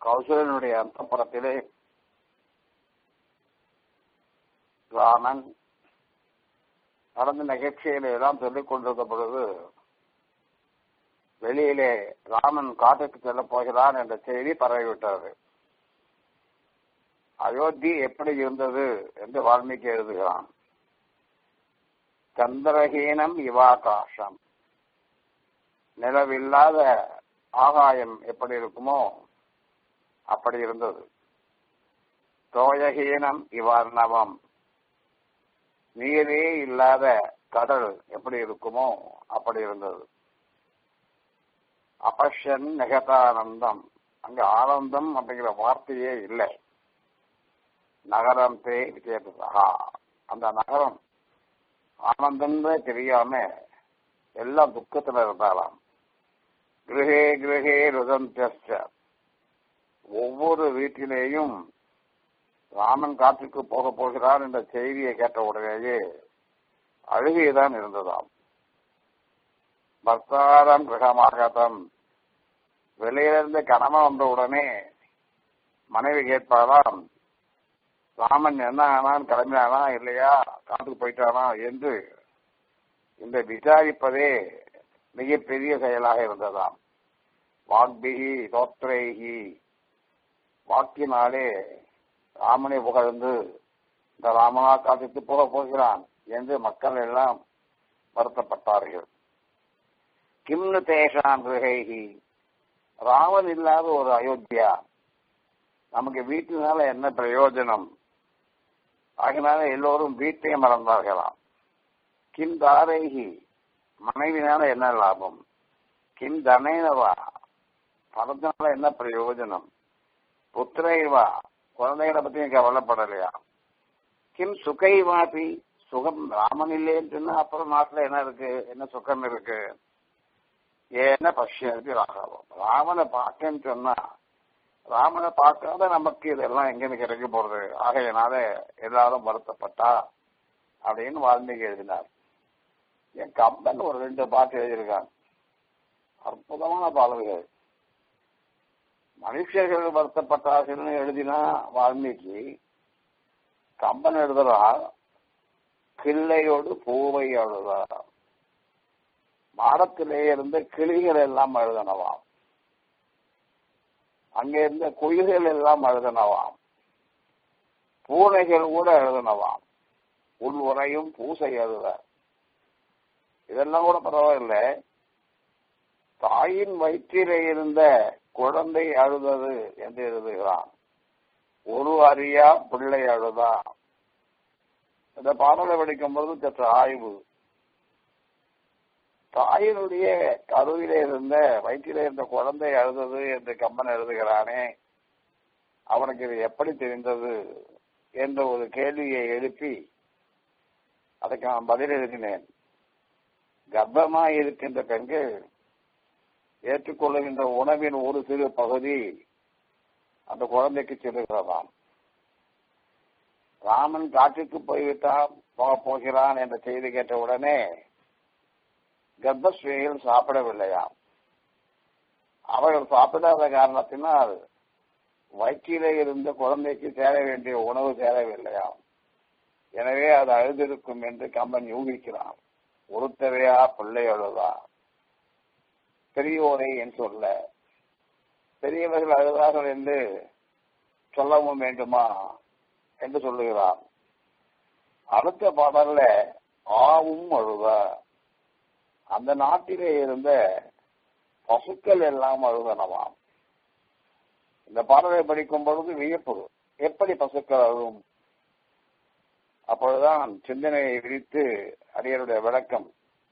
கௌசலனுடைய அந்தப்புறத்திலே ராமன் நடந்த நிகழ்ச்சிகளை எல்லாம் சொல்லிக் கொண்டிருந்த பொழுது வெளியிலே ராமன் காட்டுக்கு செல்ல போகிறான் என்ற செய்தி பரவிவிட்டது அயோத்தி எப்படி இருந்தது என்று வால்மீகி எழுதுகிறான் சந்திரஹீனம் இவாகாசம் நிலவில்லாத ஆகாயம் எப்படி இருக்குமோ அப்படி இருந்தது தோயஹீனம் இவர்ணவம் நீரே இல்லாத கடல் எப்படி இருக்குமோ அப்படி இருந்தது அபஷன் நெகதானந்தம் அங்க ஆனந்தம் அப்படிங்கிற வார்த்தையே இல்லை நகரம் தே விஜயதா அந்த நகரம் ஆனந்தம்னு தெரியாம எல்லாம் துக்கத்துல இருந்தாலாம் கிரகே கிரகே ருதந்திய ஒவ்வொரு வீட்டிலேயும் ராமன் காற்றுக்கு போக போகிறார் என்ற செய்தியை கேட்ட உடனேயே அழுகைதான் இருந்ததாம் பர்த்தாரம் கிரகமாகத்தம் வெளியிலிருந்து கணவன் வந்த உடனே மனைவி கேட்பாராம் ராமன் என்ன ஆனான் கிளம்பினானா இல்லையா காட்டுக்கு போயிட்டானா என்று இந்த விசாரிப்பதே மிகப்பெரிய செயலாக இருந்ததாம் வாக்பிகி தோத்ரேகி வாக்கினாலே ராமனை புகழ்ந்து இந்த ராமனா காட்டுக்கு போக போகிறான் என்று மக்கள் எல்லாம் வருத்தப்பட்டார்கள் கிம்னு தேஷான் கிரகைகி ராமன் இல்லாத ஒரு அயோத்தியா நமக்கு வீட்டினால என்ன பிரயோஜனம் ஆகினால எல்லோரும் வீட்டை மறந்தார்களாம் கிம் தாரைகி மனைவினால என்ன லாபம் கிம் தனேனவா பணத்தினால என்ன பிரயோஜனம் புத்திரைவா குழந்தைகளை பத்தி கவலைப்படலையா கிம் சுகை வாபி சுகம் ராமன் இல்லைன்னு சொன்னா அப்புறம் நாட்டுல என்ன இருக்கு என்ன சுகம் இருக்கு ஏன்னா பஷ்யத்து ராகவம் ராமனை பார்க்கன்னு சொன்னா ராமனை பார்க்காத நமக்கு இதெல்லாம் எங்க கிடைக்க போறது ஆகையினால எல்லாரும் வருத்தப்பட்டா அப்படின்னு வால்மீகி எழுதினார் என் கம்பன் ஒரு ரெண்டு பாட்டு எழுதியிருக்காங்க அற்புதமான பாடல்கள் மனுஷர்கள் வருத்தப்பட்டார்கள்னு எழுதினா வால்மீகி கம்பன் எழுதுறா கிள்ளையோடு பூவை எழுதுறா மரத்திலே இருந்த கிளிகள் எல்லாம் எழுதனவாம் அங்கே இருந்த குயில்கள் எல்லாம் எழுதனவாம் பூனைகள் கூட எழுதனவாம் உள் உரையும் பூசை எழுத இதெல்லாம் கூட பரவாயில்லை தாயின் வயிற்றிலே இருந்த குழந்தை அழுதது என்று எழுதுகிறான் ஒரு அறியா பிள்ளை அழுதா இந்த பாடலை படிக்கும் போது சற்று ஆய்வு தாயினுடைய கருவிலே இருந்த வயிற்றிலே இருந்த குழந்தை அழுதது என்று கம்பன் எழுதுகிறானே அவனுக்கு இது எப்படி தெரிந்தது என்ற ஒரு கேள்வியை எழுப்பி அதுக்கு நான் பதில் எழுதினேன் கர்ப்பமாய் இருக்கின்ற பெண்கள் ஏற்றுக்கொள்ளுகின்ற உணவின் ஒரு சிறு பகுதி அந்த குழந்தைக்கு செல்லுகிறதாம் ராமன் காட்டுக்கு போய்விட்டான் போக போகிறான் என்ற செய்தி கேட்ட உடனே கர்ப்பஸ்ரீகள் சாப்பிடவில்லையாம் அவர்கள் சாப்பிடாத காரணத்தினால் வயிற்றிலே இருந்த குழந்தைக்கு சேர வேண்டிய உணவு சேரவில்லையாம் எனவே அது அழுதிருக்கும் என்று கம்பன் யூகிக்கிறான் ஒருத்தரையா பிள்ளை அழுதா பெரியோரை என் சொல்ல பெரியவர்கள் அழுதார்கள் என்று சொல்லவும் வேண்டுமா என்று சொல்லுகிறான் அடுத்த பாடல்ல ஆவும் அழுதா அந்த நாட்டிலே இருந்த பசுக்கள் எல்லாம் அழுதனவாம் இந்த பாடலை படிக்கும் பொழுது வியப்பு எப்படி பசுக்கள் அழுகும் அப்பொழுதுதான் சிந்தனையை விரித்து அடியருடைய விளக்கம்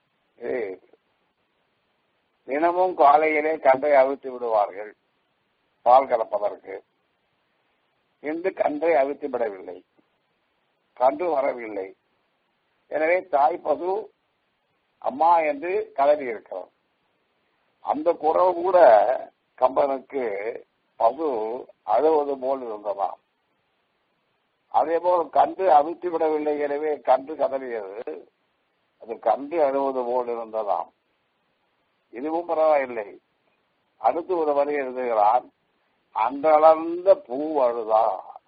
தினமும் காலையிலே கன்றை அவிழ்த்து விடுவார்கள் பால் கலப்பதற்கு இன்று கன்றை அவிழ்த்து விடவில்லை கன்று வரவில்லை எனவே தாய் பசு அம்மா என்று கலவி இருக்கிறோம் அந்த குறவு கூட கம்பனுக்கு பசு அழுவது போல் இருந்ததாம் அதே போல் கன்று அவிழ்த்து விடவில்லை எனவே கன்று கதறியது அது கன்று அழுவது போல் இருந்ததாம் இதுவும் பரவாயில்லை அடுத்து ஒரு வரி எழுதுகிறான் அன்றளர்ந்த பூ அழுதா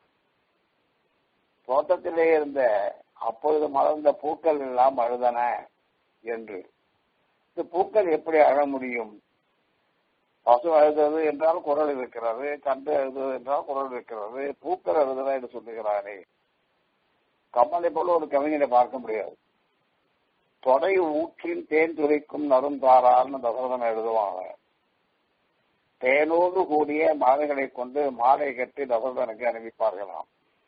தோட்டத்திலே இருந்த அப்பொழுது மலர்ந்த பூக்கள் எல்லாம் அழுதன என்று இந்த பூக்கள் எப்படி அழ முடியும் பசு அழுதது என்றால் குரல் இருக்கிறது கண்டு அழுதது என்றால் குரல் இருக்கிறது பூக்கள் அழுதன என்று சொல்லுகிறாரே கமலை போல ஒரு கவிஞனை பார்க்க முடியாது தொடை ஊற்றில் தேன் துளைக்கும் நருந்தாரால்னு தசரதன் எழுதுவாங்க தேனோடு கூடிய மாலைகளை கொண்டு மாலை கட்டி தசரதனுக்கு அனுப்பிப்பார்களாம்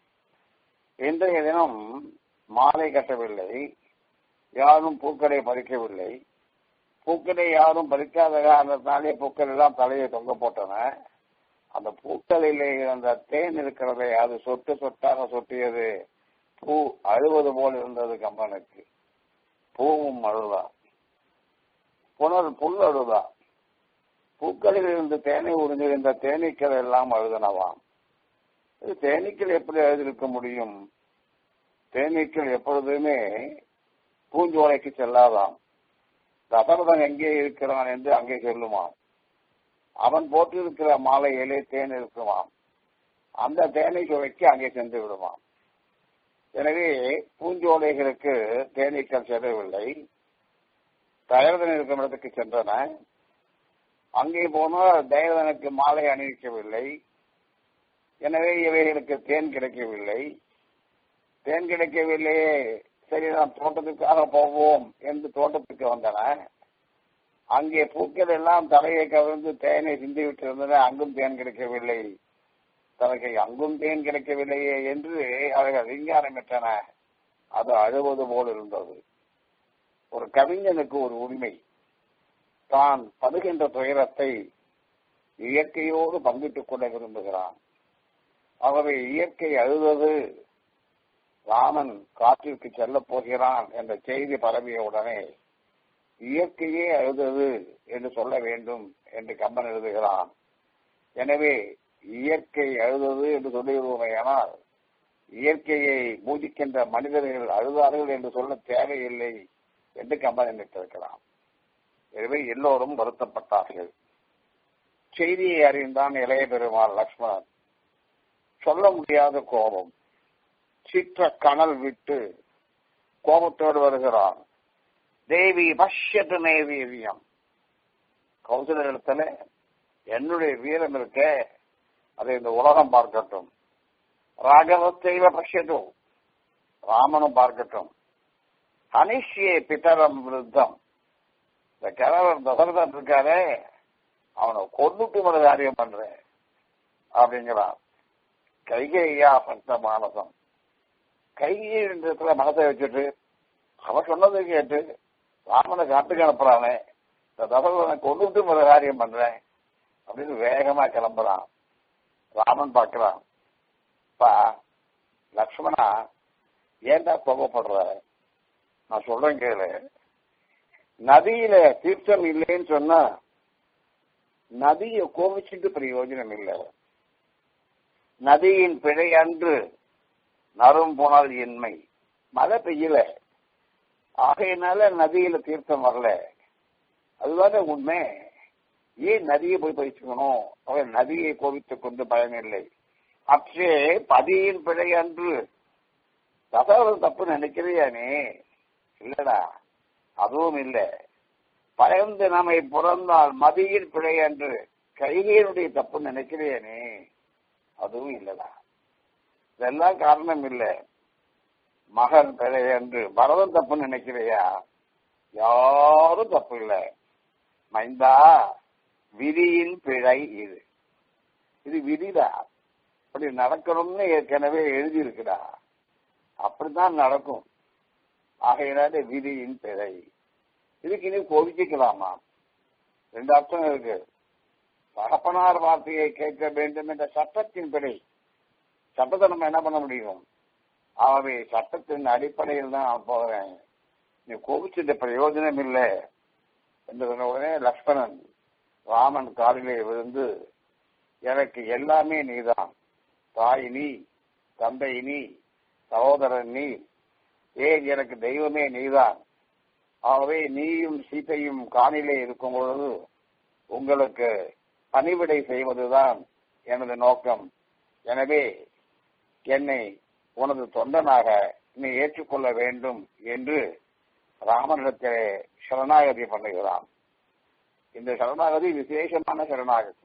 இன்றைய தினம் மாலை கட்டவில்லை யாரும் பூக்களை பறிக்கவில்லை பூக்களை யாரும் பறிக்காத காரணத்தினாலே பூக்கள் எல்லாம் தலையை தொங்க போட்டன அந்த பூக்களிலே அந்த தேன் இருக்கிறதை அது சொட்டு சொட்டாக சொட்டியது பூ அழுவது போல் இருந்தது கம்பனுக்கு பூவும் அழுதா புனல் புல் அழுதா பூக்களில் இருந்து தேனை உறிஞ்சிருந்த தேனீக்கள் எல்லாம் அழுதனவாம் இது தேனீக்கள் எப்படி எழுதியிருக்க முடியும் தேனீக்கள் எப்பொழுதுமே பூஞ்சோலைக்கு செல்லாதாம் தசரதன் எங்கே இருக்கிறான் என்று அங்கே செல்லுமாம் அவன் போட்டிருக்கிற மாலையிலே தேன் இருக்குமாம் அந்த தேனை சுவைக்கு அங்கே சென்று விடுவான் எனவே பூஞ்சோலைகளுக்கு தேனீக்கள் செல்லவில்லை தயவதன் இருக்கும் இடத்துக்கு சென்றன அங்கே போனால் தயவதனுக்கு மாலை அணிவிக்கவில்லை எனவே இவைகளுக்கு தேன் கிடைக்கவில்லை தேன் கிடைக்கவில்லையே சரி நாம் தோட்டத்துக்காக போவோம் என்று தோட்டத்துக்கு வந்தன அங்கே பூக்கள் எல்லாம் தலையை கவிழ்ந்து தேனை சிந்தி விட்டிருந்தன அங்கும் தேன் கிடைக்கவில்லை தனக்கு அங்கும் தேன் கிடைக்கவில்லையே என்று அவர்கள் விஞ்ஞானமிட்டன அது அழுவது போல் இருந்தது ஒரு கவிஞனுக்கு ஒரு உரிமை தான் படுகின்ற துயரத்தை இயற்கையோடு பங்கிட்டுக் கொள்ள விரும்புகிறான் ஆகவே இயற்கை அழுதது ராமன் காற்றிற்கு செல்லப் போகிறான் என்ற செய்தி பரவிய உடனே இயற்கையே அழுதது என்று சொல்ல வேண்டும் என்று கம்பன் எழுதுகிறான் எனவே இயற்கை அழுதது என்று சொல்லுகிறோமையானால் இயற்கையை பூஜிக்கின்ற மனிதர்கள் அழுதார்கள் என்று சொல்ல தேவையில்லை என்று கம்பன் நினைத்திருக்கிறான் எனவே எல்லோரும் வருத்தப்பட்டார்கள் செய்தியை அறிந்தான் இளைய பெருமாள் லக்ஷ்மணன் சொல்ல முடியாத கோபம் சிற்ற கனல் விட்டு கோபத்தோடு வருகிறான் தேவி பஷ்யத்து நேவீரியம் கௌசல இடத்துல என்னுடைய வீரம் இருக்க அதை இந்த உலகம் பார்க்கட்டும் ராகவத்தைவ பஷ்யத்தும் ராமனும் பார்க்கட்டும் அனிஷியே பிதரம் விருத்தம் இந்த கிழவர் தசரதன் இருக்காரே அவனை கொண்டுட்டு ஒரு காரியம் பண்றேன் அப்படிங்கிறான் கைகையா பக்த மானசம் கைகை இடத்துல மனசை வச்சுட்டு அவன் சொன்னதை கேட்டு ராமனை காட்டுக்கு அனுப்புறானே இந்த தசரதனை கொண்டுட்டு ஒரு காரியம் பண்றேன் அப்படின்னு வேகமா கிளம்புறான் ராமன் பார்க்கிறான் பா லக்ஷ்மணா ஏன்டா கோபப்படுற நான் சொல்றேன் கேளு நதியில தீர்த்தம் இல்லைன்னு சொன்னா நதியை கோபிச்சுட்டு பிரயோஜனம் இல்லை நதியின் பிழை அன்று நரும் போனால் என்மை மழை பெய்யல ஆகையினால நதியில தீர்த்தம் வரல அதுதானே உண்மை ஏன் நதியை போய் பயிச்சுக்கணும் அவன் நதியை கோபித்துக் கொண்டு பயனில்லை அற்றே பதியின் பிழை அன்று தசவரம் தப்பு நினைக்கிறியானே இல்லடா அதுவும் இல்லை பயந்து நம்மை பிறந்தால் மதியின் பிழை அன்று கைகையினுடைய தப்பு நினைக்கிறேனே அதுவும் இல்லடா இதெல்லாம் காரணம் இல்லை மகன் பிழை என்று பரதன் தப்பு நினைக்கிறையா யாரும் தப்பு இல்லை மைந்தா விதியின் பிழை இது இது விதிடா அப்படி நடக்கணும்னு ஏற்கனவே எழுதியிருக்குடா அப்படித்தான் நடக்கும் ஆகையினால விதியின் பிழை இதுக்கு இனி கோபிக்கலாமா ரெண்டு அர்த்தம் இருக்கு தகப்பனார் வார்த்தையை கேட்க வேண்டும் என்ற சட்டத்தின் பிழை சட்டத்தை நம்ம என்ன பண்ண முடியும் ஆகவே சட்டத்தின் அடிப்படையில் தான் நான் போகிறேன் நீ கோபிச்சிட்ட பிரயோஜனம் இல்லை என்று சொன்ன உடனே லக்ஷ்மணன் ராமன் காலிலே விழுந்து எனக்கு எல்லாமே நீதான் தாய் நீ தந்தை நீ சகோதரன் நீ ஏன் எனக்கு தெய்வமே நீதான் ஆகவே நீயும் சீத்தையும் காணிலே இருக்கும் பொழுது உங்களுக்கு பணிவிடை செய்வதுதான் எனது நோக்கம் எனவே என்னை உனது தொண்டனாக நீ ஏற்றுக்கொள்ள வேண்டும் என்று ராமனிடத்திலே சரணாகதி பண்ணுகிறான் இந்த சரணாகதி விசேஷமான சரணாகதி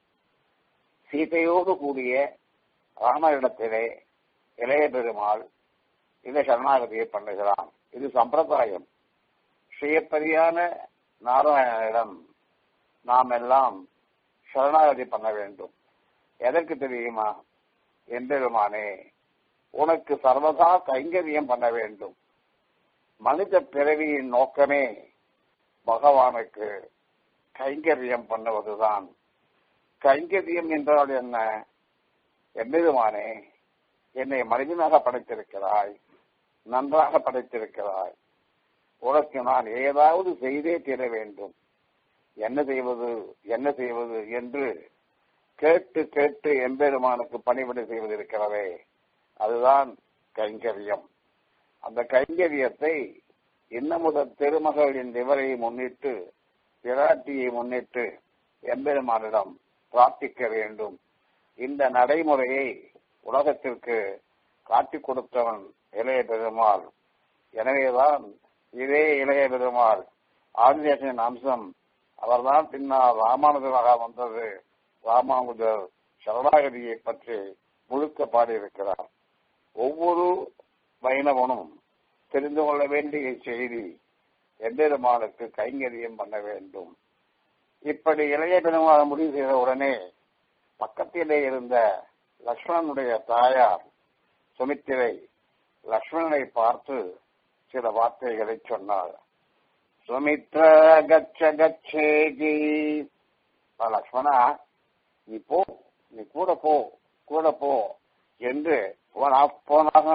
சீதையோடு கூடிய ராமனிடத்திலே இளைய பெருமாள் இந்த சரணாகதியை பண்ணுகிறான் இது சம்பிரதாயம் சுயப்பரியான நாராயணனிடம் நாம் எல்லாம் சரணாகதி பண்ண வேண்டும் எதற்கு தெரியுமா எம்பெருமானே உனக்கு சர்வதா கைங்கரியம் பண்ண வேண்டும் மனித பிறவியின் நோக்கமே பகவானுக்கு கைங்கரியம் பண்ணுவதுதான் கைங்கரியம் என்றால் என்ன எம்பெருமானே என்னை மனிதனாக படைத்திருக்கிறாய் நன்றாக படைத்திருக்கிறாய் உனக்கு நான் ஏதாவது செய்தே தீர வேண்டும் என்ன செய்வது என்ன செய்வது என்று கேட்டு கேட்டு எம்பெருமானுக்கு பணிவிடை செய்வது இருக்கிறதே அதுதான் கைங்கரியம் அந்த கைங்கரியத்தை இன்னமுத திருமகளின் விவரையை முன்னிட்டு பிராட்டியை முன்னிட்டு எம்பெருமானிடம் பிரார்த்திக்க வேண்டும் இந்த நடைமுறையை உலகத்திற்கு காட்டிக் கொடுத்தவன் இளைய பெருமாள் எனவேதான் இதே இளைய பெருமாள் ஆதிசேஷன் அம்சம் அவர்தான் பின்னால் ராமானுஜராக வந்தது ராமானுஜர் சரணாகதியை பற்றி முழுக்க பாடியிருக்கிறார் ஒவ்வொரு வைணவனும் தெரிந்து கொள்ள வேண்டிய செய்தி எம்பெருமானுக்கு கைங்கரியம் பண்ண வேண்டும் இப்படி இளைய பெருமாள் முடிவு செய்த உடனே பக்கத்திலே இருந்த லக்ஷ்மணனுடைய தாயார் சுமித்திரை லக்ஷ்மணனை பார்த்து சில வார்த்தைகளை சொன்னார் சுமித்ர கச்ச கச்சேகி லக்ஷ்மணா நீ போ நீ கூட போ கூட போ என்று போனாக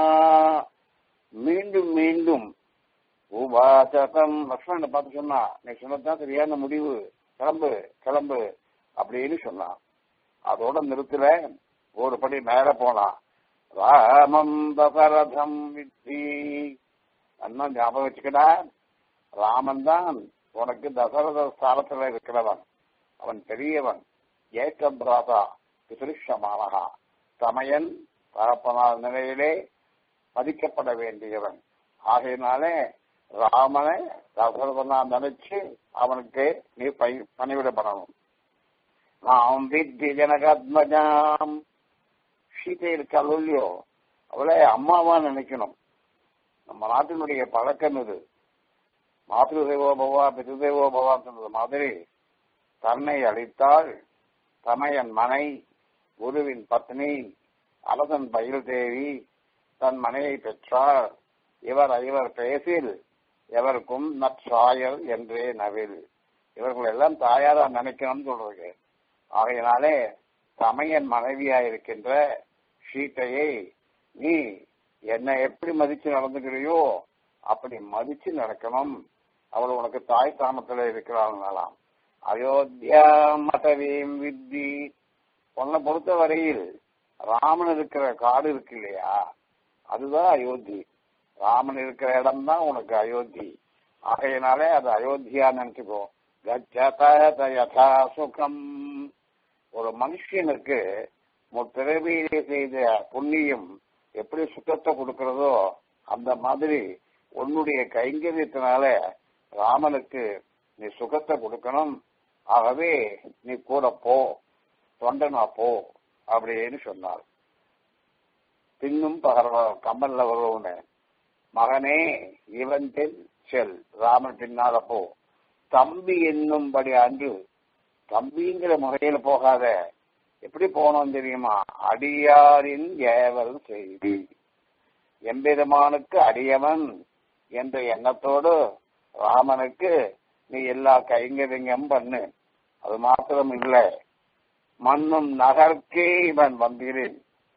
மீண்டும் மீண்டும் உபாசகம் லக்ஷ்மணனை பார்த்து சொன்னா நீ சொன்னதுதான் சரியான முடிவு கிளம்பு கிளம்பு அப்படின்னு சொன்னான் அதோட நிறுத்தல ஒரு படி மேல போனான் ராமம் தசரதம் வித்தி அண்ணா ஞாபகம் வச்சுக்கடா ராமன் தான் உனக்கு தசரத ஸ்தானத்துல இருக்கிறவன் அவன் பெரியவன் ஏக்க பிராதா பிதிருஷமானகா தமையன் தகப்பனார் நிலையிலே மதிக்கப்பட வேண்டியவன் ஆகையினாலே ராமனை தசரதனா நினைச்சு அவனுக்கு நீ பணிவிட பண்ணணும் நாம் வித்தி ஜனகாத்மஜாம் சீதை இருக்காள் இல்லையோ அவளை அம்மாவா நினைக்கணும் நம்ம நாட்டினுடைய பழக்கம் இது மாத்ருதேவோ பவா பிதுதேவோ பவான்னு சொன்னது மாதிரி தன்னை அளித்தால் தமையன் மனை குருவின் பத்னி அலசன் பயில் தேவி தன் மனையை பெற்றார் இவர் இவர் பேசில் எவருக்கும் நற்றாயல் என்றே நவில் இவர்கள் எல்லாம் தாயாரா நினைக்கணும்னு சொல்றது ஆகையினாலே தமையன் மனைவியா இருக்கின்ற சீத்தையை நீ என்னை எப்படி மதிச்சு நடந்துக்கிறியோ அப்படி மதிச்சு நடக்கணும் அவள் உனக்கு தாய் தாமத்துல இருக்கிறாங்களாம் அயோத்தியா மதவீம் வித்தி உன்னை பொறுத்த வரையில் ராமன் இருக்கிற காடு இருக்கு இல்லையா அதுதான் அயோத்தி ராமன் இருக்கிற இடம் தான் உனக்கு அயோத்தி ஆகையினாலே அது அயோத்தியா நினைச்சுக்கோ கச்சத யதா சுகம் ஒரு மனுஷனுக்கு முற்பிறவியிலே செய்த புண்ணியம் எப்படி சுத்தத்தை கொடுக்கிறதோ அந்த மாதிரி உன்னுடைய கைங்கரியத்தினால ராமனுக்கு நீ சுகத்தை கொடுக்கணும் ஆகவே நீ கூட போ தொண்டனா போ அப்படின்னு சொன்னார் பின்னும் பகர கம்மல்ல வருவன மகனே இவன் தென் செல் ராமன் பின்னால போ தம்பி என்னும்படி அன்று தம்பிங்கிற முறையில போகாத எப்படி போனோம் தெரியுமா அடியாரின் ஏவல் செய்தி எம்பெருமானுக்கு அடியவன் என்ற எண்ணத்தோடு ராமனுக்கு நீ எல்லா கைங்கரியம் பண்ணு அது மாத்திரம் இல்லை மண்ணும் நகர்க்கே இவன் வந்தீரேன்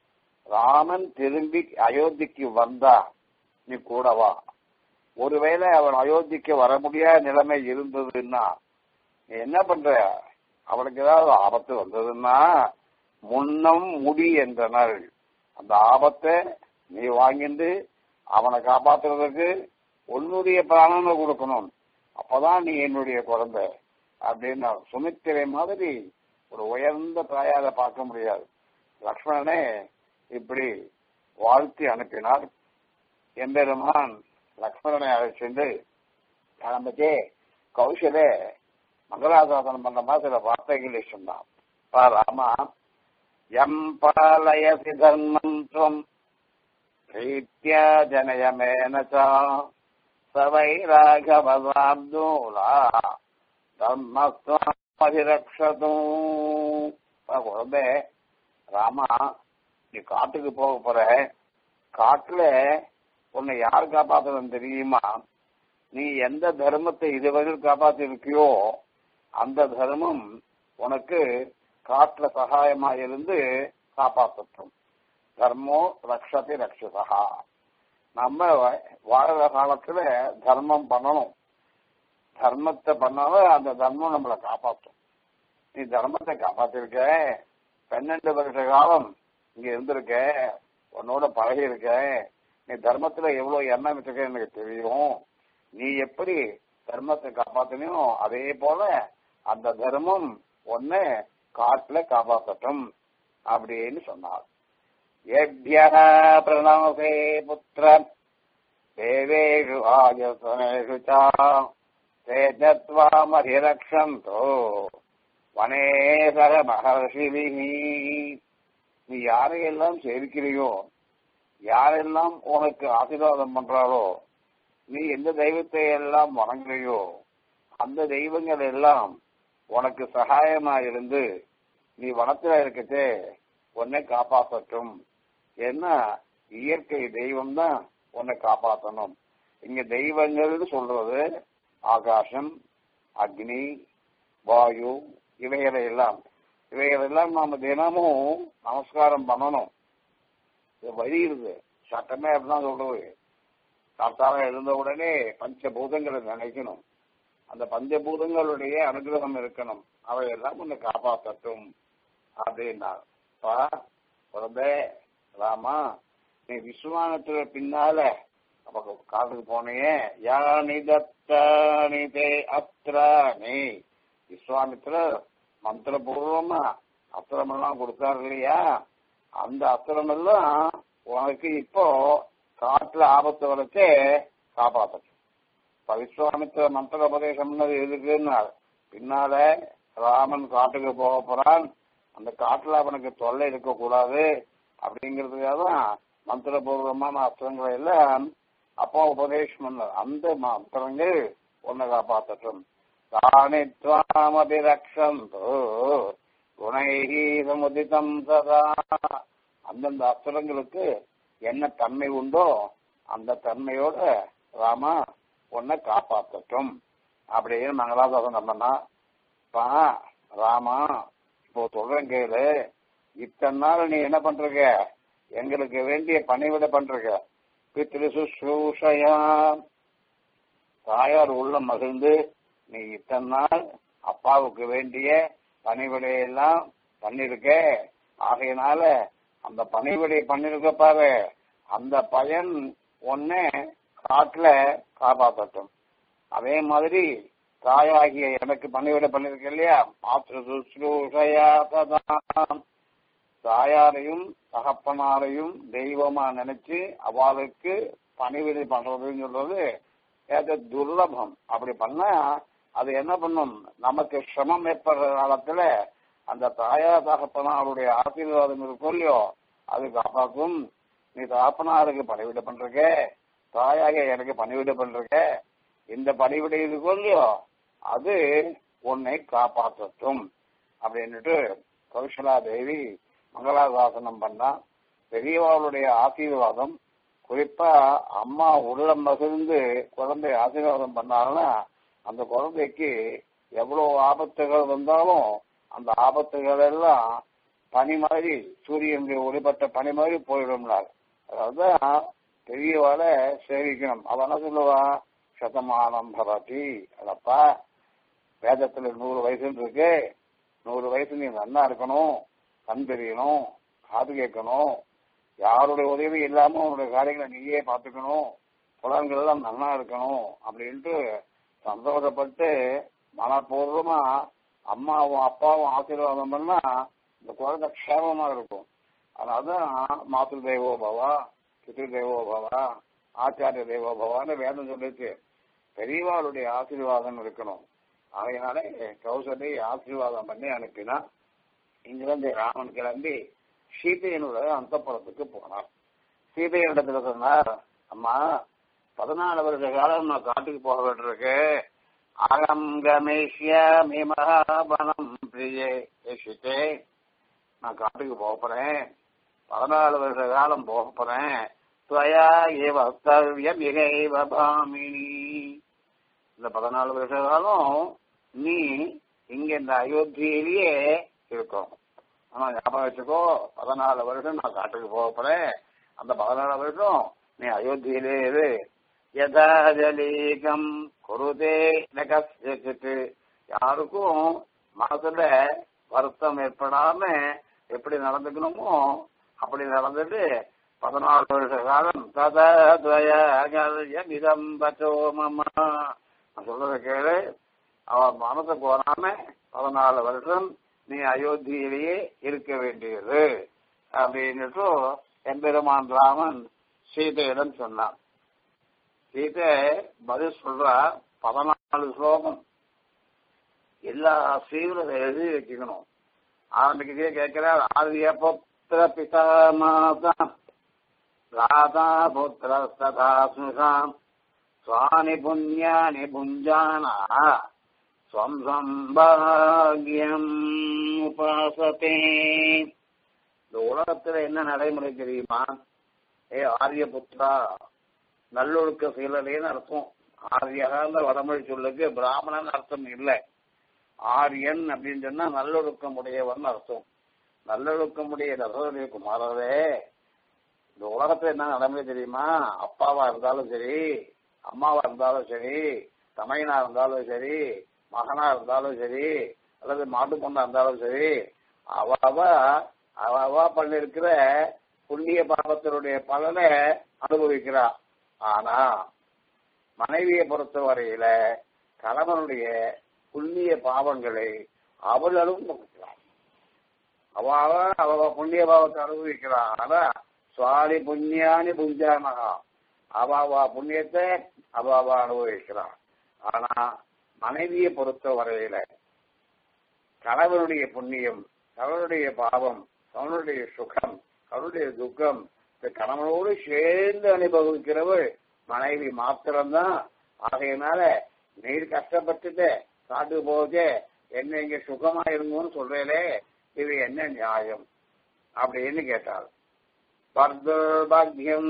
ராமன் திரும்பி அயோத்திக்கு வந்தா நீ கூட வா ஒருவேளை அவன் அயோத்திக்கு வர முடியாத நிலைமை இருந்ததுன்னா நீ என்ன பண்ற அவனுக்கு ஏதாவது ஆபத்து வந்ததுன்னா முன்னம் முடி என்றனர் அந்த ஆபத்தை நீ வாங்கிட்டு அவனை காப்பாத்துறதுக்கு உன்னுடைய பிராணனை கொடுக்கணும் அப்பதான் நீ என்னுடைய குழந்தை அப்படின்னு சுமித்திரை மாதிரி ஒரு உயர்ந்த தாயார பார்க்க முடியாது லக்ஷ்மணனே இப்படி வாழ்த்தி அனுப்பினார் எம்பெருமான் லக்ஷ்மணனை அழைச்சிட்டு கிளம்பிச்சு கௌஷலே மங்களாசாசனம் பண்ண மாதிரி சில வார்த்தைகளை சொன்னான் பா ராமா எம் பாலயசி தர்மம் துவம் பிரீத்தியா ஜனயமேன ச சவை ராகவதாப்தூலா தர்மஸ்திரக்ஷதும் குழந்தை ராமா நீ காட்டுக்கு போக போற காட்டுல உன்னை யார் காப்பாத்தணும் தெரியுமா நீ எந்த தர்மத்தை இதுவரையில் காப்பாத்தி இருக்கியோ அந்த தர்மம் உனக்கு காட்டுல சகாயமா இருந்து காப்பாற்றட்டும் தர்மோ ரக்ஷதி ரக்ஷதா நம்ம வாழற காலத்துல தர்மம் பண்ணணும் தர்மத்தை பண்ணாலும் அந்த தர்மம் நம்மளை காப்பாற்றும் நீ தர்மத்தை காப்பாத்திருக்க பன்னெண்டு வருஷ காலம் இங்க இருந்திருக்க உன்னோட பழகி இருக்க நீ தர்மத்துல எவ்வளவு எண்ணம் வச்சிருக்க எனக்கு தெரியும் நீ எப்படி தர்மத்தை காப்பாத்தினியோ அதே போல அந்த தர்மம் ஒன்னு காட்டுல காப்பாற்றட்டும் அப்படின்னு சொன்னார் ஏபியா பிரணவசே புத்திர தேவேஷு ஆஜசனேஷு தேஜத்வாமதிரக்ஷந்தோ வனேசர மகர்ஷிபிஹி நீ யாரையெல்லாம் சேவிக்கிறியோ யாரெல்லாம் உனக்கு ஆசீர்வாதம் பண்றாளோ நீ எந்த தெய்வத்தை எல்லாம் வணங்குறியோ அந்த தெய்வங்கள் எல்லாம் உனக்கு சகாயமா இருந்து நீ வனத்துல இருக்கச்சே உன்னை காப்பாற்றட்டும் ஏன்னா இயற்கை தெய்வம் தான் உன்னை காப்பாற்றணும் இங்க தெய்வங்கள்னு சொல்றது ஆகாசம் அக்னி வாயு இவைகளை எல்லாம் இவைகளெல்லாம் நாம தினமும் நமஸ்காரம் பண்ணணும் இது வழி இருக்கு சட்டமே அப்படிதான் சொல்றது காத்தால எழுந்த உடனே பஞ்சபூதங்களை நினைக்கணும் அந்த பஞ்சபூதங்களுடைய அனுகிரகம் இருக்கணும் அவையெல்லாம் உன்னை காப்பாற்றட்டும் அப்படின்னா குழந்தை ராமா நீ விஸ்வானத்துல பின்னால நமக்கு காட்டுக்கு போனையே யானி தத்தானி தே அத்ராணி விஸ்வாமித்திர மந்திரபூர்வமா அஸ்திரம் எல்லாம் கொடுத்தாரு இல்லையா அந்த அஸ்திரம் எல்லாம் உனக்கு இப்போ காட்டுல ஆபத்து வரைச்சே காப்பாற்றும் இப்ப விஸ்வாமித்திர மந்திர உபதேசம்னது எதுக்குன்னா பின்னால ராமன் காட்டுக்கு போக போறான் அந்த காட்டுல அவனுக்கு தொல்லை இருக்கக்கூடாது அப்படிங்கிறதுக்காக தான் மந்திரபூர்வமான அஸ்திரங்களை எல்லாம் அப்போ உபதேசம் பண்ணார் அந்த மந்திரங்கள் உன்னை காப்பாற்றட்டும் தானித்வாமபிரக்ஷந்தோ குணைகி சமுதிதம் சதா அந்தந்த அஸ்திரங்களுக்கு என்ன தன்மை உண்டோ அந்த தன்மையோட ராமா உன்னை காப்பாற்றட்டும் அப்படின்னு மங்களாதாசன் பண்ணா பா ராமா இப்போ சொல்றேன் கேளு இத்தனை நாள் நீ என்ன பண்றீங்க எங்களுக்கு வேண்டிய பணிவிட பண்றீங்க பித்ரு சுஷ்ரூஷயா தாயார் உள்ள மகிழ்ந்து நீ இத்தனை நாள் அப்பாவுக்கு வேண்டிய பணிவிடையெல்லாம் பண்ணிருக்க ஆகையினால அந்த பணிவிடை பண்ணிருக்க பாரு அந்த பயன் ஒன்னு காட்டுல காப்பாற்றட்டும் அதே மாதிரி தாயாகிய எனக்கு பணிவிடை பண்ணிருக்க இல்லையா மாத்திரு சுஷ்ரூஷயா சதாம் தாயாரையும் தகப்பனாரையும் தெய்வமா நினைச்சு அவளுக்கு பணிவிடை பண்றதுன்னு சொல்றது ஏதோ துர்லபம் அப்படி பண்ணா அது என்ன பண்ணும் நமக்கு சிரமம் ஏற்படுற காலத்துல அந்த தாயார் தகப்பனாருடைய ஆசீர்வாதம் இருக்கும் இல்லையோ அது காப்பாற்றும் நீ தகப்பனாருக்கு பணிவிடை பண்றக்க தாயாக எனக்கு பணிவிடை பண்றக்க இந்த பணிவிடை இருக்கும் இல்லையோ அது உன்னை காப்பாற்றட்டும் அப்படின்னுட்டு கௌசலா தேவி மங்களாசாசனம் பண்ணா பெரியவாளுடைய ஆசீர்வாதம் குறிப்பா அம்மா உள்ளம் மகிழ்ந்து குழந்தை ஆசீர்வாதம் பண்ணாங்கன்னா அந்த குழந்தைக்கு எவ்வளவு ஆபத்துகள் வந்தாலும் அந்த ஆபத்துகள் எல்லாம் பனி மாதிரி சூரியனுடைய ஒளிப்பட்ட பனி மாதிரி போயிடும்னார் அதாவது பெரியவாள சேவிக்கணும் அவ என்ன சொல்லுவா சதமானம் பவதி அதப்பா வேதத்துல நூறு வயசுன்னு இருக்கு நூறு வயசு நீ நன்னா இருக்கணும் கண் தெரியணும் காது கேட்கணும் யாருடைய உதவி இல்லாம உன்னுடைய காரியங்களை நீயே பார்த்துக்கணும் புலன்கள் எல்லாம் நல்லா இருக்கணும் அப்படின்ட்டு சந்தோஷப்பட்டு மனப்பூர்வமா அம்மாவும் அப்பாவும் ஆசீர்வாதம் பண்ணா இந்த குழந்தை க்ஷேமமா இருக்கும் அதனாலதான் மாத்து தெய்வோ பவா பித்ரு தெய்வோ பவா ஆச்சாரிய தெய்வோ பவான்னு வேதம் சொல்லிச்சு பெரியவாளுடைய ஆசீர்வாதம் இருக்கணும் அதனாலே கௌசலை ஆசீர்வாதம் பண்ணி அனுப்பினா இங்கிருந்து ராமன் கிளம்பி சீதையனுடைய அந்தப்புறத்துக்கு போனார் சீதையனிடத்துல சொன்னார் அம்மா பதினாலு வருஷ காலம் நான் காட்டுக்கு போக வேண்டியிருக்கு அகம் கமேஷ்யாமி மகாபலம் பிரியே யசித்தே நான் காட்டுக்கு போக போறேன் பதினாலு வருஷ காலம் போக போறேன் துவயா ஏவ கர்வியம் இகைவ பாமினி இந்த பதினாலு வருஷ காலம் நீ இங்க இந்த அயோத்தியிலேயே இருக்கும் ஆனா ஞாபகம் வச்சுக்கோ பதினாலு வருஷம் நான் காட்டுக்கு போக போறேன் அந்த பதினாலு வருஷம் நீ அயோத்தியிலே இரு யதாஜலீகம் குருதே நகசிட்டு யாருக்கும் மனசுல வருத்தம் ஏற்படாம எப்படி நடந்துக்கணுமோ அப்படி நடந்துட்டு பதினாலு வருஷ காலம் ததம் பச்சோ மம்மா நான் சொல்றத கேளு அவன் மனசு போறாம பதினாலு வருஷம் நீ அயோத்தியிலேயே இருக்க வேண்டியது அப்படின்னுட்டு எம்பெருமான் ராமன் சீதையிடம் சொன்னான் சீதை பதில் சொல்றா பதினாலு ஸ்லோகம் எல்லா சீவிரத்தை எழுதி வச்சுக்கணும் ஆரம்பிக்கவே கேட்கிறார் ஆரிய புத்திர பிதா மாதா ராதா புத்திர ததா சுஷாம் சுவானி புண்ணியானி புஞ்சானா ஸ்வம் சம்பாகியம் உபாசத்தே இந்த உலகத்துல என்ன நடைமுறை தெரியுமா ஏ ஆரியபுத்ரா நல்லொழுக்க சீலலேன்னு அர்த்தம் ஆரியகாந்த வடமொழி சொல்லுக்கு பிராமணன் அர்த்தம் இல்லை ஆரியன் அப்படின்னு சொன்னா நல்லொழுக்கம் உடையவன் அர்த்தம் நல்லொழுக்கம் உடைய ரசோதரி குமாரரே இந்த உலகத்துல என்ன நடைமுறை தெரியுமா அப்பாவா இருந்தாலும் சரி அம்மாவா இருந்தாலும் சரி தமையனா இருந்தாலும் சரி மகனா இருந்தாலும் சரி அல்லது மாட்டு பொண்ணா இருந்தாலும் சரி அவ அவ பண்ணிருக்கிற புண்ணிய பாபத்தினுடைய பலனை அனுபவிக்கிறா ஆனா மனைவியை பொறுத்த வரையில கணவனுடைய புண்ணிய பாவங்களை அவர்களும் நோக்கிறார் அவ அவ புண்ணிய பாவத்தை அனுபவிக்கிறான் ஆனா சுவாரி புண்ணியானி புஞ்சானகா அவ அவ புண்ணியத்தை அவ அவ அனுபவிக்கிறான் ஆனா மனைவியை பொறுத்த வரையில கணவனுடைய புண்ணியம் கணவனுடைய பாவம் அவனுடைய சுகம் அவனுடைய துக்கம் இந்த கணவனோடு சேர்ந்து அனுபவிக்கிறவள் மனைவி மாத்திரம்தான் ஆகையினால நீர் கஷ்டப்பட்டுட்டு காட்டு போதே என்ன இங்க சுகமா இருங்கன்னு சொல்றேனே இது என்ன நியாயம் அப்படின்னு கேட்டாள் பாக்கியம்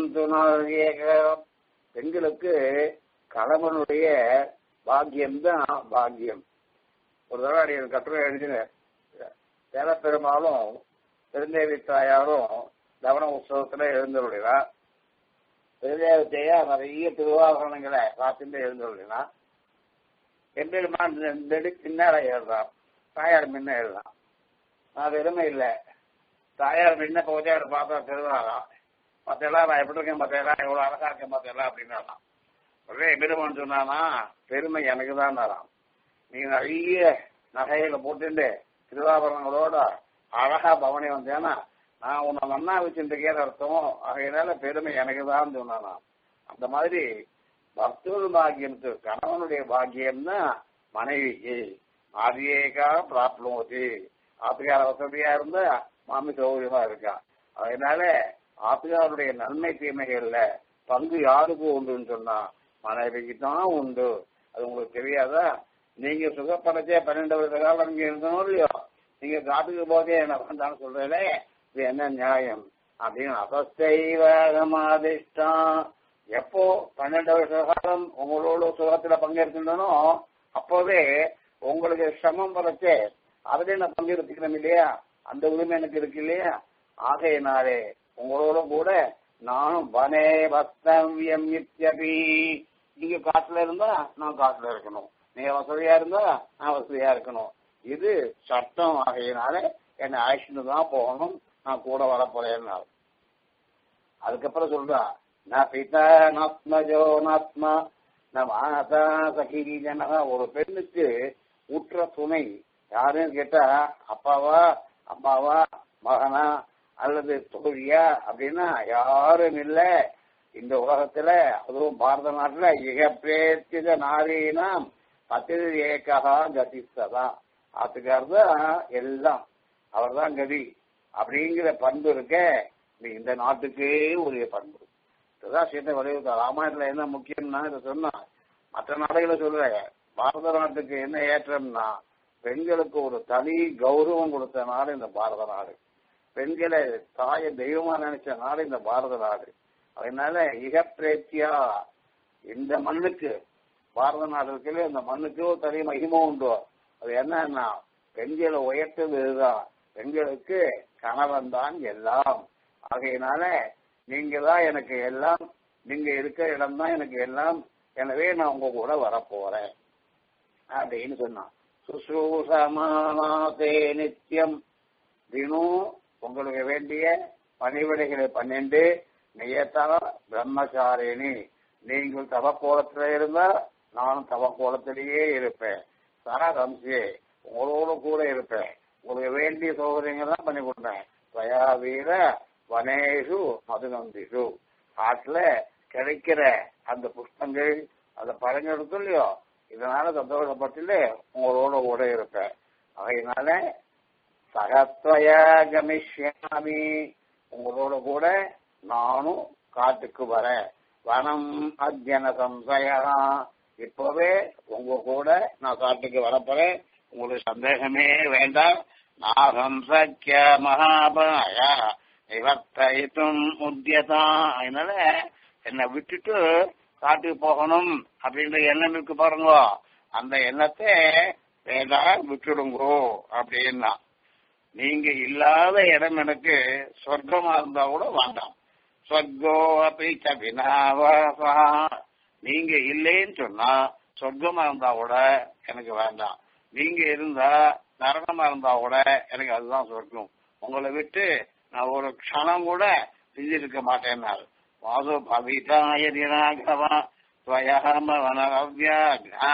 பெண்களுக்கு கணவனுடைய பாக்கியம்தான் பாக்கியம் ஒரு தடவை கட்டுரை எழுதினேன் சேல பெருமாளும் பெருந்தேவி தாயாரும் தவண உற்சவத்துல எழுந்தருளினா பெருந்தேவி தாயா நிறைய திருவாபரணங்களை காத்துட்டு எழுந்தருளினா எம்பெருமான் நெடு பின்னால எழுறான் தாயார் முன்ன எழுதான் நான் வெறுமை இல்லை தாயார் முன்ன போஜார் பார்த்தா திருவாராம் மத்தெல்லாம் நான் எப்படி இருக்கேன் மத்தெல்லாம் எவ்வளவு அழகா இருக்கேன் மத்தெல்லாம் அப்படின்னாலாம் ஒரே எம்பெருமான் சொன்னானா பெருமை எனக்கு தான் தரான் நீ நிறைய நகையில போட்டுட்டு திருவாபரணங்களோட அழகா பவனி வந்தேன்னா நான் உன்னை நன்னா வச்சுருக்கேன் அர்த்தம் ஆகையினால பெருமை எனக்கு தான் சொன்னானா அந்த மாதிரி பக்தோல் பாக்கியம்க்கு கணவனுடைய பாக்கியம்னா மனைவிக்கு ஆதியேகா பிராப்ளோதி ஆத்துக்கார வசதியா இருந்தா மாமி சௌகரியமா இருக்கா அதனால ஆத்துக்காருடைய நன்மை தீமைகள்ல பங்கு யாருக்கு உண்டுன்னு சொன்னா மனைவிக்கு தான் உண்டு அது உங்களுக்கு தெரியாதா நீங்க சுகப்படைச்சே பன்னெண்டு வருஷ காலம் இங்க இருந்தோம் இல்லையோ நீங்க காட்டுக்கு போதே என்ன பண்ணான்னு சொல்றீங்களே இது என்ன நியாயம் அப்படின்னு அபஸ்தைவகமாதிஷ்டம் எப்போ பன்னெண்டு வருஷ காலம் உங்களோட சுகத்துல பங்கெடுத்துட்டனோ அப்போவே உங்களுக்கு சிரமம் படைச்சே அதுல நான் பங்கெடுத்துக்கிறேன் இல்லையா அந்த உரிமை எனக்கு இருக்கு இல்லையா ஆகையினாலே உங்களோட கூட நானும் வனே வஸ்தவியம் இத்தியபி நீங்க காட்டுல இருந்தா நான் காட்டுல இருக்கணும் நீங்க வசதியா இருந்தா நான் வசதியா இருக்கணும் இது சட்டம் ஆகையினால என்னை அழைச்சிட்டு தான் போகணும் நான் கூட வரப்போறேன் அதுக்கப்புறம் சொல்றா நான் பிதா நாத்மஜோ நாத்மா நான் மாதா சகிரி ஜனகா ஒரு பெண்ணுக்கு உற்ற துணை யாரும் கேட்டா அப்பாவா அம்மாவா மகனா அல்லது தோழியா அப்படின்னா யாரும் இல்ல இந்த உலகத்துல அதுவும் பாரத நாட்டுல இகப்பேத்தித நாரீனாம் பத்தில் ஏகா கதிஸ்ததா ஆத்துக்கார் தான் எல்லாம் அவர் தான் கதி அப்படிங்கிற பண்பு இருக்க இது இந்த நாட்டுக்கே உரிய பண்பு இதுதான் சீத்தை வலியுறுத்த ராமாயணத்துல என்ன முக்கியம்னா இதை சொன்னா மற்ற நாடுகளை சொல்றாங்க பாரத நாட்டுக்கு என்ன ஏற்றம்னா பெண்களுக்கு ஒரு தனி கௌரவம் கொடுத்த நாடு இந்த பாரத நாடு பெண்களை தாய தெய்வமா நினைச்ச நாடு இந்த பாரத நாடு அதனால இகப்பிரேத்தியா இந்த மண்ணுக்கு பாரத நாடு இருக்கல இந்த மண்ணுக்கு ஒரு தனி மகிமை உண்டு அது என்னன்னா பெண்களை உயர்த்தது இதுதான் பெண்களுக்கு கணவன் தான் எல்லாம் ஆகையினால நீங்க தான் எனக்கு எல்லாம் நீங்க இருக்கிற இடம் தான் எனக்கு எல்லாம் எனவே நான் உங்க கூட வரப்போறேன் அப்படின்னு சொன்னான் சுசூசமானாதே நித்தியம் தினம் உங்களுக்கு வேண்டிய பணிவிடைகளை பண்ணிண்டு நியத்தா பிரம்மச்சாரிணி நீங்கள் தவக்கோலத்துல இருந்தா நானும் தவக்கோலத்திலேயே இருப்பேன் சரதம்சியே உங்களோட கூட இருப்பேன் உங்களுக்கு வேண்டிய சௌகரியங்கள் தான் பண்ணி கொடுப்பேன் ஸ்வயா வீர வனேஷு மதுநந்திஷு காட்டுல கிடைக்கிற அந்த புஷ்பங்கள் அந்த பழங்கள் இருக்கும் இல்லையோ இதனால சந்தோஷப்பட்டு உங்களோட கூட இருப்பேன் அதனால சகத்வய கமிஷ்யாமி உங்களோட கூட நானும் காட்டுக்கு வரேன் வனம் அத்தியன சம்சயா இப்பவே உங்க கூட நான் காட்டுக்கு வரப்போறேன் உங்களுக்கு சந்தேகமே வேண்டாம் நாகம் சக்கிய மகாபாய நிவர்த்தயித்தும் உத்தியதா அதனால என்னை விட்டுட்டு காட்டுக்கு போகணும் அப்படின்ற எண்ணம் இருக்கு பாருங்க அந்த எண்ணத்தை வேண்டாம் விட்டுடுங்கோ அப்படின்னா நீங்க இல்லாத இடம் எனக்கு சொர்க்கமா இருந்தா கூட வேண்டாம் சொர்க்கோ அப்படி வினாவாசா நீங்க இல்லைன்னு சொன்னா சொர்க்கமா இருந்தா கூட எனக்கு வேண்டாம் நீங்க இருந்தா நரகமா இருந்தா கூட எனக்கு அதுதான் சொர்க்கம் உங்களை விட்டு நான் ஒரு க்ஷணம் கூட செஞ்சிருக்க மாட்டேன்னாரு வாசு பவிதாய தினாகவா ஸ்வயம வனரவ்யாக்னா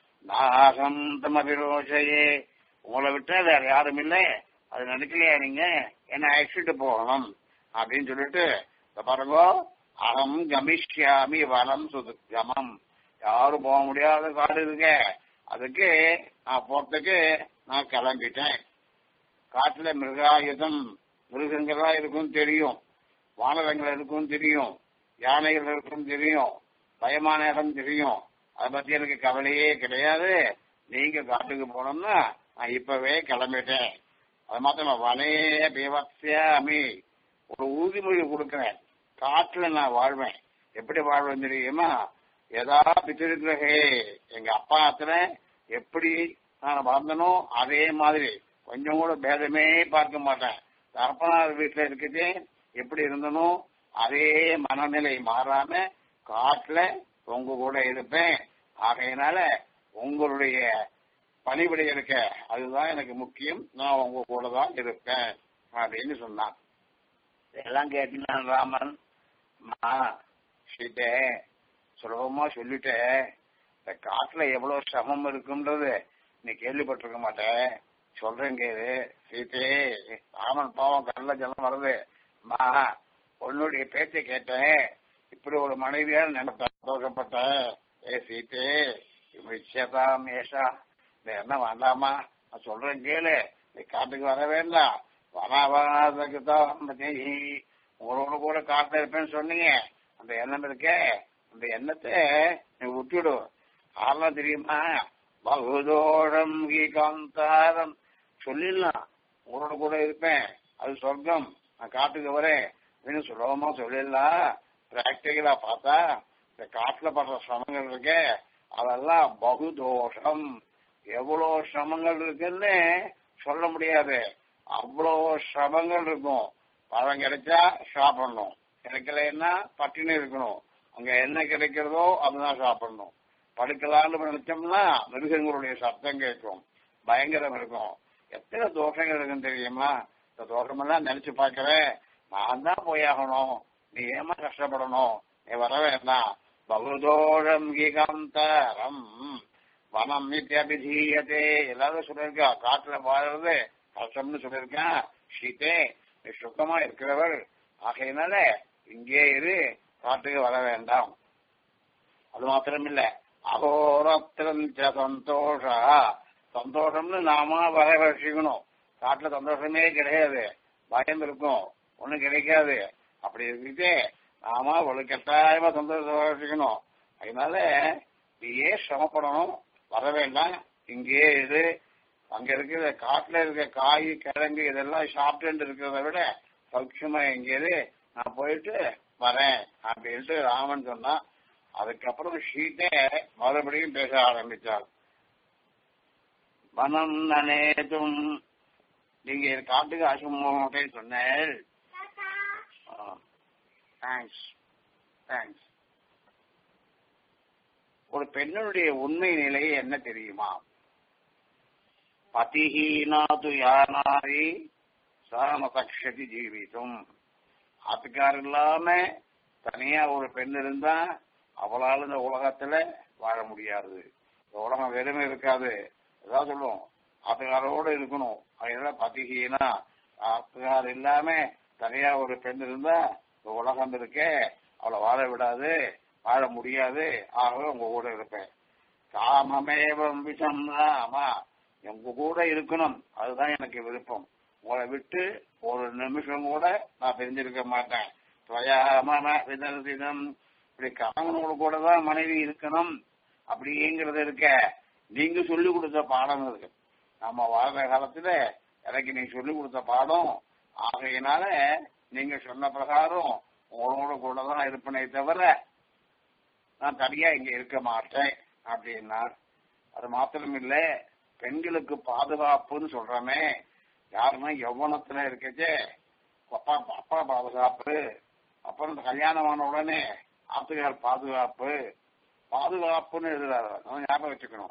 நாகம் தமபிரோஷயே உங்களை விட்டா வேற யாரும் இல்லை அது நினைக்கலையா நீங்க என்ன அழைச்சிட்டு போகணும் அப்படின்னு சொல்லிட்டு இத பாருங்க அகம் கமிஷ்யாமி வனம் சுதுக்கமம் யாரும் போக முடியாத காடு இருக்க அதுக்கு நான் போறதுக்கு நான் கிளம்பிட்டேன் காட்டுல மிருகாயுதம் மிருகங்கள்லாம் இருக்கும் தெரியும் வானரங்கள் இருக்கும் தெரியும் யானைகள் இருக்கும் தெரியும் பயமான இடம் தெரியும் அதை பத்தி எனக்கு கவலையே கிடையாது நீங்க காட்டுக்கு போனோம்னா நான் இப்பவே கிளம்பிட்டேன் அது மாத்திரம் வலைய பிவத்யாமி ஒரு உறுதிமொழி கொடுக்கிறேன் காட்டுல நான் வாழ்வேன் எப்படி வாழ்வேன் தெரியுமா எதா பித்திருக்கிறே எங்க அப்பா அத்தனை எப்படி நான் வளர்ந்தனோ அதே மாதிரி கொஞ்சம் கூட பேதமே பார்க்க மாட்டேன் தரப்பனார் வீட்டுல இருக்குது எப்படி இருந்தனோ அதே மனநிலை மாறாம காட்டுல உங்க கூட இருப்பேன் ஆகையினால உங்களுடைய பணிவிடை இருக்க அதுதான் எனக்கு முக்கியம் நான் உங்க கூட தான் இருப்பேன் அப்படின்னு சொன்னான் இதெல்லாம் கேட்டீங்கன்னா ராமன் அம்மா சீட்டே சுலபமா சொல்லிட்டேன் இந்த காட்டுல எவ்வளவு சிரமம் இருக்குன்றது நீ கேள்விப்பட்டிருக்க மாட்டேன் சொல்றேன் கேது சீத்தே ராமன் பாவம் கல்ல ஜலம் வருது அம்மா உன்னுடைய பேச்சை கேட்டேன் இப்படி ஒரு மனைவியா நினைப்ப சந்தோஷப்பட்டேன் ஏ சீத்தே விஷயதாம் ஏஷா இந்த என்ன வேண்டாமா நான் சொல்றேன் கேளு நீ காட்டுக்கு வர வேண்டாம் வராததுக்கு தான் உங்களோட கூட காட்டுல இருப்பேன்னு சொன்னீங்க அந்த எண்ணம் இருக்கே அந்த எண்ணத்தை நீ விட்டுடு ஆரெல்லாம் தெரியுமா பகுதோடம் காந்தாரம் சொல்லிடலாம் உங்களோட கூட இருப்பேன் அது சொர்க்கம் நான் காட்டுக்கு வரேன் அப்படின்னு சுலபமா சொல்லிடலாம் பிராக்டிகலா பார்த்தா இந்த காட்டுல படுற சிரமங்கள் இருக்கே அதெல்லாம் பகுதோஷம் எவ்வளவு சிரமங்கள் இருக்குன்னு சொல்ல முடியாது அவ்வளோ சிரமங்கள் இருக்கும் பழம் கிடைச்சா சாப்பிடணும் கிடைக்கலன்னா பட்டினி இருக்கணும் அங்க என்ன கிடைக்கிறதோ அதுதான் சாப்பிடணும் படுக்கலான்னு நினைச்சோம்னா மிருகங்களுடைய சத்தம் கேட்கும் பயங்கரம் இருக்கும் எத்தனை தோஷங்கள் இருக்குன்னு தெரியுமா இந்த தோஷமெல்லாம் நினைச்சு பாக்குறேன் நான் தான் போயாகணும் நீ ஏமா கஷ்டப்படணும் நீ வர வேண்டாம் பகுதோஷம் கீகாந்தரம் வனம் நித்தியபிதீயத்தே எல்லாரும் சொல்லியிருக்கா காட்டுல வாழ்றது கஷ்டம்னு சொல்லியிருக்கான் சீதே நீ சுத்தமா இருக்கிறவள் ஆகையினால இங்கே இரு காட்டுக்கு வர வேண்டாம் அது மாத்திரம் இல்ல அகோரத்திரம் சந்தோஷ சந்தோஷம்னு நாம வரவழைச்சிக்கணும் காட்டுல சந்தோஷமே கிடையாது பயம் இருக்கும் ஒண்ணும் கிடைக்காது அப்படி இருந்துட்டு நாம ஒரு கட்டாயமா சந்தோஷம் வரவழைச்சிக்கணும் அதனால நீயே சிரமப்படணும் வர வேண்டாம் இங்கேயே இது அங்க இருக்கிற காட்டுல இருக்க காய் கிழங்கு இதெல்லாம் சாப்பிட்டு இருக்கிறத விட சௌக்கியமா எங்கேயாது நான் போயிட்டு வரேன் அப்படின்ட்டு ராமன் சொன்னான் அதுக்கப்புறம் சீதை மறுபடியும் பேச ஆரம்பித்தாள் மனம் நனேதும் நீங்க காட்டுக்கு ஆசமாட்டேன்னு சொன்னேன் தேங்க்ஸ் தேங்க்ஸ் ஒரு பெண்ணுடைய உண்மை நிலை என்ன தெரியுமா பதிஹீனாது யானாரி சாமதக்ஷதி ஜீவிதம் ஆத்துக்கார் இல்லாம தனியா ஒரு பெண் இருந்தா அவளால இந்த உலகத்துல வாழ முடியாது இந்த உலகம் வெறுமை இருக்காது ஏதாவது சொல்லுவோம் ஆத்துக்காரோட இருக்கணும் அதனால பதிகீனா ஆத்துக்கார் இல்லாம தனியா ஒரு பெண் இருந்தா இந்த உலகம் இருக்கே அவளை வாழ விடாது வாழ முடியாது ஆகவே உங்க கூட இருப்பேன் காமமேவம் விஷம் ஆமா உங்க கூட இருக்கணும் அதுதான் எனக்கு விருப்பம் உங்களை விட்டு ஒரு நிமிஷம் கூட நான் தெரிஞ்சிருக்க மாட்டேன் விதம் இப்படி கணவனோட கூட தான் மனைவி இருக்கணும் அப்படிங்கிறது இருக்க நீங்க சொல்லி கொடுத்த பாடம் இருக்கு நம்ம வாழ்ற காலத்துல எனக்கு நீங்க சொல்லி கொடுத்த பாடம் ஆகையினால நீங்க சொன்ன பிரகாரம் உங்களோட கூட தான் இருப்பனே தவிர நான் தனியா இங்க இருக்க மாட்டேன் அப்படின்னா அது மாத்திரம் இல்ல பெண்களுக்கு பாதுகாப்புன்னு சொல்றமே யாருன்னா யௌவனத்துல இருக்கச்சே அப்பா அப்பா பாதுகாப்பு அப்புறம் கல்யாணமான உடனே ஆத்துக்கார் பாதுகாப்பு பாதுகாப்புன்னு எழுதுறாரு ஞாபகம் வச்சுக்கணும்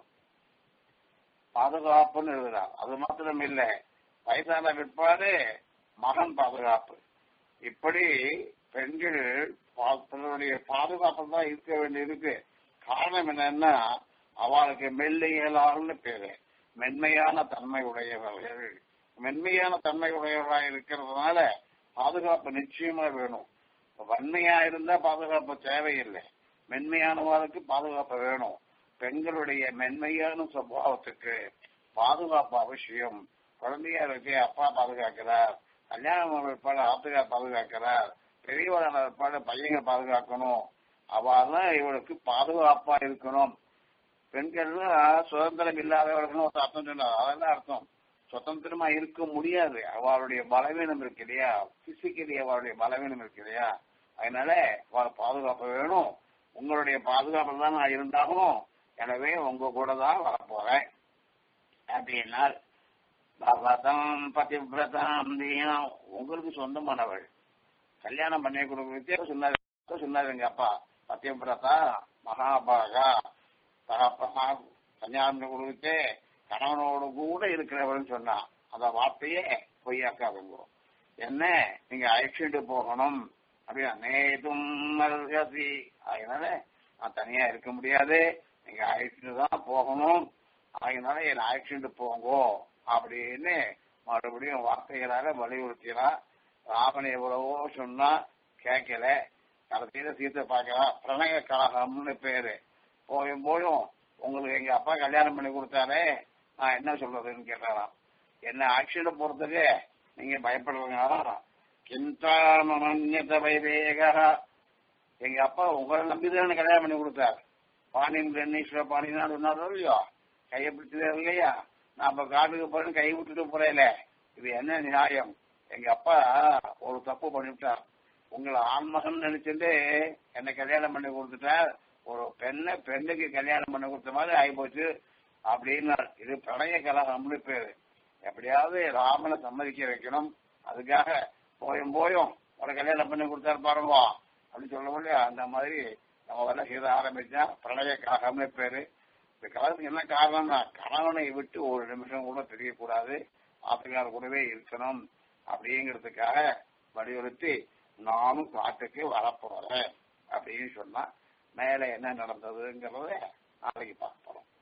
பாதுகாப்புன்னு எழுதுறார் அது மாத்திரம் இல்ல வயதான பிற்பாடு மகன் பாதுகாப்பு இப்படி பெண்கள் தன்னுடைய பாதுகாப்பு தான் இருக்க வேண்டி இருக்கு காரணம் என்னன்னா அவளுக்கு மெல்லியலாள்னு பேரு மென்மையான தன்மை உடையவர்கள் மென்மையான தன்மை உடையவர்களாக இருக்கிறதுனால பாதுகாப்பு நிச்சயமா வேணும் வன்மையா இருந்தா பாதுகாப்பு தேவையில்லை மென்மையானவர்களுக்கு பாதுகாப்பு வேணும் பெண்களுடைய மென்மையான சுபாவத்துக்கு பாதுகாப்பு அவசியம் குழந்தையா இருக்கு அப்பா பாதுகாக்கிறார் கல்யாணம் இருப்பாடு ஆத்துக்கார் பாதுகாக்கிறார் பெரியவரான இருப்பாடு பையங்க பாதுகாக்கணும் அவதான் இவளுக்கு பாதுகாப்பா இருக்கணும் பெண்கள்லாம் சுதந்திரம் இல்லாதவர்கள் ஒரு அர்த்தம் சொன்னார் அதெல்லாம் அர்த்தம் சுதந்திரமா இருக்க முடியாது அவளுடைய பலவீனம் இருக்கு இல்லையா பிசிக்கலி அவளுடைய பலவீனம் இருக்கு இல்லையா அதனால அவள் பாதுகாப்பு வேணும் உங்களுடைய பாதுகாப்பு தான் நான் இருந்தாலும் எனவே உங்க கூட தான் வரப்போறேன் அப்படின்னால் பகவதம் பதிவிரதாம் தீனம் உங்களுக்கு சொந்தமானவள் கல்யாணம் பண்ணி கொடுக்குறது சொன்னாரு சொன்னாரு எங்க அப்பா பத்தியபிரதா மகாபாகா தகப்பா கல்யாணம் கொடுத்து கணவனோடு கூட இருக்கிறவன் சொன்னான் அந்த வார்த்தையே பொய்யாக்காதுங்க என்ன நீங்க அழைச்சிட்டு போகணும் அப்படின்னா நேதும் மருகதி அதனால நான் தனியா இருக்க முடியாது நீங்க அழைச்சிட்டு தான் போகணும் அதனால என்னை அழைச்சிட்டு போங்கோ அப்படின்னு மறுபடியும் வார்த்தைகளால வலியுறுத்தினான் ராமன் எவ்வளவோ சொன்னா கேட்கல கடைசியில சீத்தை பார்க்கலாம் பிரணய கழகம்னு பேரு போயும் போயும் உங்களுக்கு எங்க அப்பா கல்யாணம் பண்ணி கொடுத்தாரே நான் என்ன சொல்றதுன்னு கேட்டாராம் என்ன ஆக்சிடென்ட் போறதுக்கு நீங்க பயப்படுறீங்களா கிந்தாமன்யத வைவேகா எங்க அப்பா உங்களை நம்பிதான் கல்யாணம் பண்ணி கொடுத்தார் பாணியின் கணேஸ்வர பாணினா சொன்னாரோ இல்லையோ கையை பிடிச்சதே இல்லையா நான் இப்ப காட்டுக்கு போறேன் கை விட்டுட்டு போறேல இது என்ன நியாயம் எங்க அப்பா ஒரு தப்பு பண்ணிவிட்டார் உங்களை ஆண்மகன் நினைச்சிட்டு என்னை கல்யாணம் பண்ணி கொடுத்துட்டார் ஒரு பெண்ணை பெண்ணுக்கு கல்யாணம் பண்ணி கொடுத்த மாதிரி ஆயிப்போச்சு அப்படின்னு இது பிரணய கலகம்னு பேரு எப்படியாவது ராமனை சம்மதிக்க வைக்கணும் அதுக்காக போயும் போயும் ஒரு கல்யாணம் பண்ணி கொடுத்தாரு பாருங்க அப்படின்னு சொல்ல முடியும் அந்த மாதிரி நம்ம வேலை செய்த ஆரம்பிச்சா பிரணய கலகம்னு பேரு இந்த கலகத்துக்கு என்ன காரணம்னா கணவனை விட்டு ஒரு நிமிஷம் கூட தெரியக்கூடாது ஆத்துக்கார கூடவே இருக்கணும் அப்படிங்கிறதுக்காக வலியுறுத்தி நானும் காட்டுக்கு வரப்போறேன் அப்படின்னு சொன்னா மேல என்ன நடந்ததுங்கிறத நாளைக்கு பார்க்க போறோம்